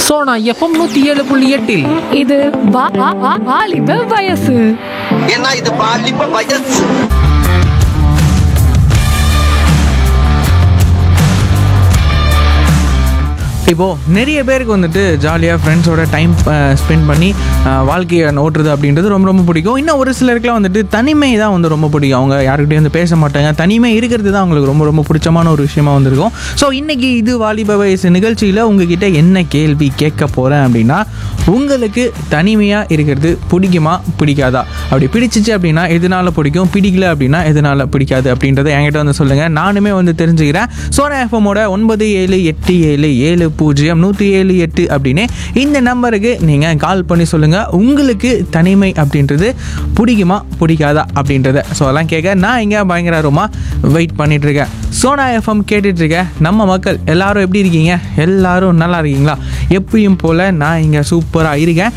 Sona FM நூத்தி ஏழு புள்ளி எட்டில் இது வா- வா- வா- வாலிப வயசு ஏன்னா இது பாலிப்ப வயசு இப்போது நிறைய பேருக்கு வந்துட்டு ஜாலியாக ஃப்ரெண்ட்ஸோட டைம் ஸ்பெண்ட் பண்ணி அஹ், வாழ்க்கையை ஓட்டுறது அப்படின்றது ரொம்ப ரொம்ப பிடிக்கும் இன்னும் ஒரு சிலருக்குலாம் வந்துட்டு தனிமை தான் வந்து ரொம்ப பிடிக்கும் அவங்க யாருக்கிட்டையும் வந்து பேச மாட்டாங்க தனிமை இருக்கிறது தான் அவங்களுக்கு ரொம்ப ரொம்ப பிடிச்சமான ஒரு விஷயமா வந்திருக்கும் ஸோ இன்றைக்கி இது வாலிப வயசு நிகழ்ச்சியில் உங்ககிட்ட என்ன கேள்வி கேட்க போகிறேன் அப்படின்னா உங்களுக்கு தனிமையாக இருக்கிறது பிடிக்குமா பிடிக்காதா அப்படி பிடிச்சிச்சு அப்படின்னா எதனால பிடிக்கும் பிடிக்கல அப்படின்னா எதனால பிடிக்காது அப்படின்றத என்கிட்ட வந்து சொல்லுங்கள் நானுமே வந்து தெரிஞ்சுக்கிறேன் சோனா எஃப்எம்மோட ஒன்பது ஏழு எட்டு ஏழு ஏழு பூஜ்ஜியம் நூற்றி ஏழு எட்டு அப்படின்னு இந்த நம்பருக்கு நீங்கள் கால் பண்ணி சொல்லுங்கள் உங்களுக்கு தனிமை அப்படின்றது பிடிக்குமா பிடிக்காதா அப்படின்றத ஸோ அதெல்லாம் கேட்க நான் இங்கே பயங்கர ஆர்வமாக வெயிட் பண்ணிட்டு இருக்கேன் சோனா எஃப்எம் கேட்டுட்டு இருக்கேன் நம்ம மக்கள் எல்லாரும் எப்படி இருக்கீங்க எல்லாரும் நல்லா இருக்கீங்களா எப்பயும் போல் நான் இங்கே சூப்பராக இருக்கேன்